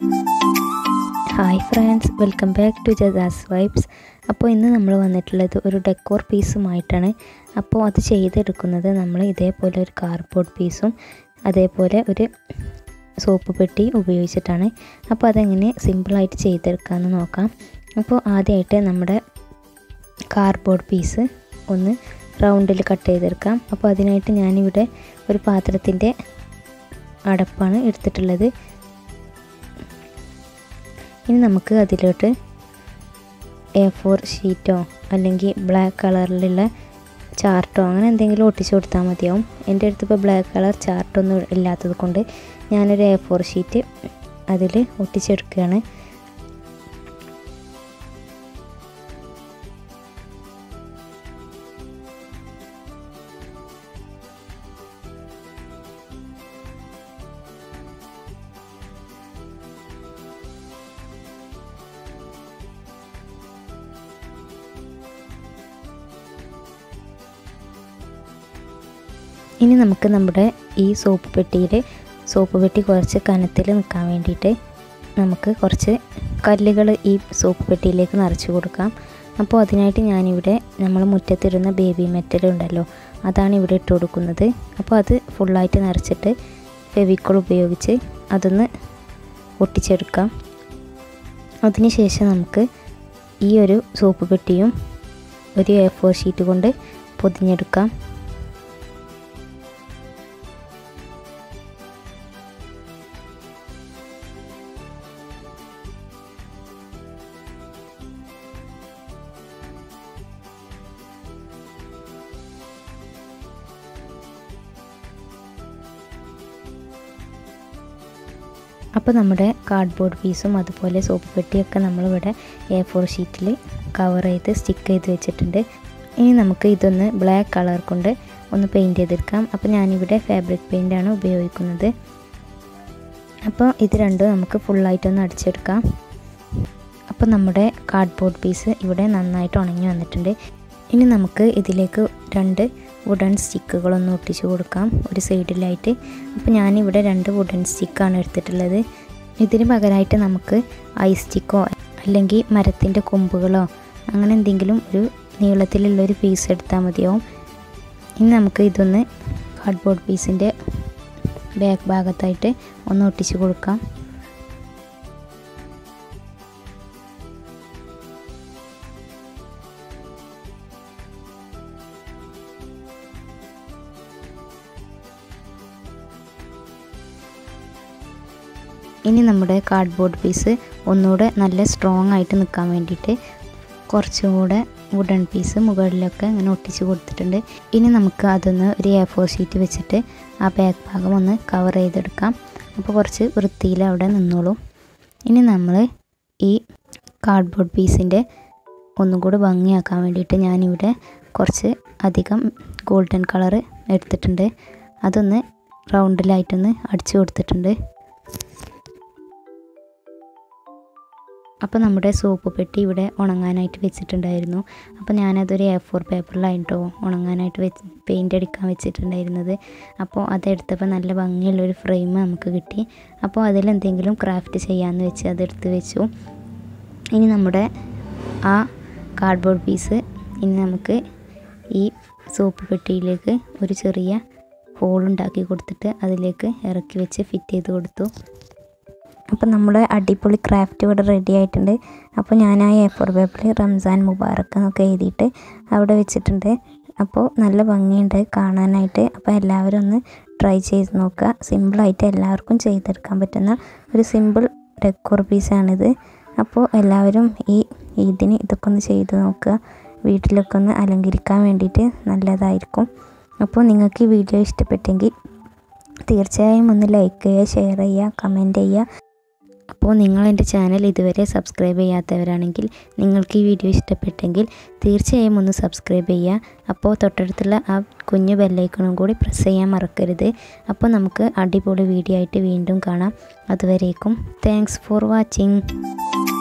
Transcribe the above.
hi friends welcome back to Jadas vibes അപ്പോൾ ഇന്ന് നമ്മൾ വന്നിട്ടുള്ളത് ഒരു ഡെക്കോർ പീസുമായിട്ടാണ് അപ്പോൾ അത് ചെയ്തെടുക്കുന്നത് നമ്മൾ ഇതേപോലെ ഒരു കാർഡ്ബോർഡ് പീസും അതേപോലെ ഒരു സോപ്പ് പെട്ടി ഉപയോഗിച്ചിട്ടാണ് അപ്പോൾ അതെങ്ങനെ സിമ്പിളായിട്ട് ചെയ്തെടുക്കാമെന്ന് നോക്കാം അപ്പോൾ ആദ്യമായിട്ട് നമ്മുടെ കാർഡ്ബോർഡ് പീസ് ഒന്ന് റൗണ്ടിൽ കട്ട് ചെയ്തെടുക്കാം അപ്പോൾ അതിനായിട്ട് ഞാനിവിടെ ഒരു പാത്രത്തിൻ്റെ അടപ്പാണ് എടുത്തിട്ടുള്ളത് ഇനി നമുക്ക് അതിലോട്ട് എ ഫോർ ഷീറ്റോ അല്ലെങ്കിൽ ബ്ലാക്ക് കളറിലുള്ള ചാർട്ടോ അങ്ങനെ എന്തെങ്കിലും ഒട്ടിച്ചു കൊടുത്താൽ മതിയാവും എൻ്റെ അടുത്ത് ഇപ്പോൾ ബ്ലാക്ക് കളർ ചാർട്ടൊന്നും ഇല്ലാത്തത് കൊണ്ട് ഞാനൊരു എ ഫോർ ഷീറ്റ് അതിൽ ഒട്ടിച്ചെടുക്കുകയാണ് ഇനി നമുക്ക് നമ്മുടെ ഈ സോപ്പ് പെട്ടിയിൽ സോപ്പ് പെട്ടി കുറച്ച് കനത്തിൽ നിൽക്കാൻ വേണ്ടിയിട്ട് നമുക്ക് കുറച്ച് കല്ലുകൾ ഈ സോപ്പ് പെട്ടിയിലേക്ക് നിറച്ച് കൊടുക്കാം അപ്പോൾ അതിനായിട്ട് ഞാനിവിടെ നമ്മൾ മുറ്റത്തിരുന്ന ബേബി മെറ്റൽ ഉണ്ടല്ലോ അതാണ് ഇവിടെ ഇട്ട് കൊടുക്കുന്നത് അപ്പോൾ അത് ഫുള്ളായിട്ട് നിറച്ചിട്ട് ഫെവിക്കോൾ ഉപയോഗിച്ച് അതൊന്ന് ഒട്ടിച്ചെടുക്കാം അതിനുശേഷം നമുക്ക് ഈ ഒരു സോപ്പ് പെട്ടിയും ഒരു എ ഫോർ ഷീറ്റ് കൊണ്ട് പൊതിഞ്ഞെടുക്കാം അപ്പോൾ നമ്മുടെ കാർഡ്ബോർഡ് പീസും അതുപോലെ സോപ്പ് പെട്ടിയൊക്കെ നമ്മളിവിടെ എ ഫോർ ഷീറ്റിൽ കവർ ചെയ്ത് സ്റ്റിക്ക് ചെയ്ത് വെച്ചിട്ടുണ്ട് ഇനി നമുക്ക് ഇതൊന്ന് ബ്ലാക്ക് കളർ കൊണ്ട് ഒന്ന് പെയിൻറ്റ് ചെയ്തെടുക്കാം അപ്പോൾ ഞാനിവിടെ ഫാബ്രിക് പെയിൻ്റാണ് ഉപയോഗിക്കുന്നത് അപ്പോൾ ഇത് രണ്ടും നമുക്ക് ഫുള്ളായിട്ടൊന്ന് അടിച്ചെടുക്കാം അപ്പോൾ നമ്മുടെ കാർഡ്ബോർഡ് പീസ് ഇവിടെ നന്നായിട്ട് ഉണങ്ങി വന്നിട്ടുണ്ട് ഇനി നമുക്ക് ഇതിലേക്ക് രണ്ട് വുഡൻ സ്റ്റിക്കുകളൊന്ന് ഒട്ടിച്ചു കൊടുക്കാം ഒരു സൈഡിലായിട്ട് അപ്പോൾ ഞാനിവിടെ രണ്ട് വുഡൻ സ്റ്റിക്കാണ് എടുത്തിട്ടുള്ളത് ഇതിന് പകരമായിട്ട് നമുക്ക് ഐസ് സ്റ്റിക്കോ അല്ലെങ്കിൽ മരത്തിൻ്റെ കൊമ്പുകളോ അങ്ങനെ എന്തെങ്കിലും ഒരു നീളത്തിലുള്ളൊരു പീസ് എടുത്താൽ മതിയാവും ഇനി നമുക്ക് ഇതൊന്ന് കാർഡ്ബോർഡ് പീസിൻ്റെ ബാക്ക് ഭാഗത്തായിട്ട് ഒന്ന് ഒട്ടിച്ചു കൊടുക്കാം ഇനി നമ്മുടെ കാർഡ്ബോർഡ് പീസ് ഒന്നുകൂടെ നല്ല സ്ട്രോങ് ആയിട്ട് നിൽക്കാൻ വേണ്ടിയിട്ട് കുറച്ചും കൂടെ വുഡൻ പീസ് മുകളിലൊക്കെ ഇങ്ങനെ ഒട്ടിച്ച് കൊടുത്തിട്ടുണ്ട് ഇനി നമുക്ക് അതൊന്ന് ഒരു എ ഫോർ ഷീറ്റ് വെച്ചിട്ട് ആ ബാക്ക് ഭാഗം ഒന്ന് കവർ ചെയ്തെടുക്കാം അപ്പോൾ കുറച്ച് വൃത്തിയിൽ അവിടെ നിന്നോളും ഇനി നമ്മൾ ഈ കാർഡ്ബോർഡ് പീസിൻ്റെ ഒന്നും കൂടി ഭംഗിയാക്കാൻ വേണ്ടിയിട്ട് ഞാനിവിടെ കുറച്ച് അധികം ഗോൾഡൻ കളറ് എടുത്തിട്ടുണ്ട് അതൊന്ന് റൗണ്ടിലായിട്ടൊന്ന് അടിച്ചു കൊടുത്തിട്ടുണ്ട് അപ്പോൾ നമ്മുടെ സോപ്പ് പെട്ടി ഇവിടെ ഉണങ്ങാനായിട്ട് വെച്ചിട്ടുണ്ടായിരുന്നു അപ്പോൾ ഞാനതൊരു എ ഫോർ പേപ്പറിലായിട്ടോ ഉണങ്ങാനായിട്ട് വെച്ച് പെയിൻ്റ് അടിക്കാൻ വെച്ചിട്ടുണ്ടായിരുന്നത് അപ്പോൾ അതെടുത്തപ്പോൾ നല്ല ഭംഗിയുള്ളൊരു ഫ്രെയിം നമുക്ക് കിട്ടി അപ്പോൾ അതിലെന്തെങ്കിലും ക്രാഫ്റ്റ് ചെയ്യാമെന്ന് വെച്ച് അതെടുത്ത് വെച്ചു ഇനി നമ്മുടെ ആ കാർഡ്ബോർഡ് പീസ് ഇനി നമുക്ക് ഈ സോപ്പ് പെട്ടിയിലേക്ക് ഒരു ചെറിയ ഹോൾ ഉണ്ടാക്കി കൊടുത്തിട്ട് അതിലേക്ക് ഇറക്കി വെച്ച് ഫിറ്റ് ചെയ്ത് കൊടുത്തു അപ്പോൾ നമ്മുടെ അടിപൊളി ക്രാഫ്റ്റ് ഇവിടെ റെഡി ആയിട്ടുണ്ട് അപ്പോൾ ഞാൻ ആ എ ഫോർ പേപ്പറിൽ റംസാൻ മുബാറക്ക് എന്നൊക്കെ എഴുതിയിട്ട് അവിടെ വെച്ചിട്ടുണ്ട് അപ്പോൾ നല്ല ഭംഗിയുണ്ട് കാണാനായിട്ട് അപ്പോൾ എല്ലാവരും ഒന്ന് ട്രൈ ചെയ്ത് നോക്കുക സിമ്പിളായിട്ട് എല്ലാവർക്കും ചെയ്തെടുക്കാൻ പറ്റുന്ന ഒരു സിമ്പിൾ ഡെക്കോർ പീസാണിത് അപ്പോൾ എല്ലാവരും ഈ ഇതിന് ഇതൊക്കെ ഒന്ന് ചെയ്ത് നോക്കുക വീട്ടിലൊക്കെ ഒന്ന് അലങ്കരിക്കാൻ വേണ്ടിയിട്ട് നല്ലതായിരിക്കും അപ്പോൾ നിങ്ങൾക്ക് ഈ വീഡിയോ ഇഷ്ടപ്പെട്ടെങ്കിൽ തീർച്ചയായും ഒന്ന് ലൈക്ക് ചെയ്യുക ഷെയർ ചെയ്യുക കമൻറ്റ് ചെയ്യുക അപ്പോൾ നിങ്ങൾ എൻ്റെ ചാനൽ ഇതുവരെ സബ്സ്ക്രൈബ് ചെയ്യാത്തവരാണെങ്കിൽ നിങ്ങൾക്ക് ഈ വീഡിയോ ഇഷ്ടപ്പെട്ടെങ്കിൽ തീർച്ചയായും ഒന്ന് സബ്സ്ക്രൈബ് ചെയ്യുക അപ്പോൾ തൊട്ടടുത്തുള്ള ആ കുഞ്ഞു ബെല്ലൈക്കണും കൂടി പ്രസ് ചെയ്യാൻ മറക്കരുത് അപ്പോൾ നമുക്ക് അടിപൊളി വീഡിയോ ആയിട്ട് വീണ്ടും കാണാം അതുവരേക്കും താങ്ക്സ് ഫോർ വാച്ചിങ്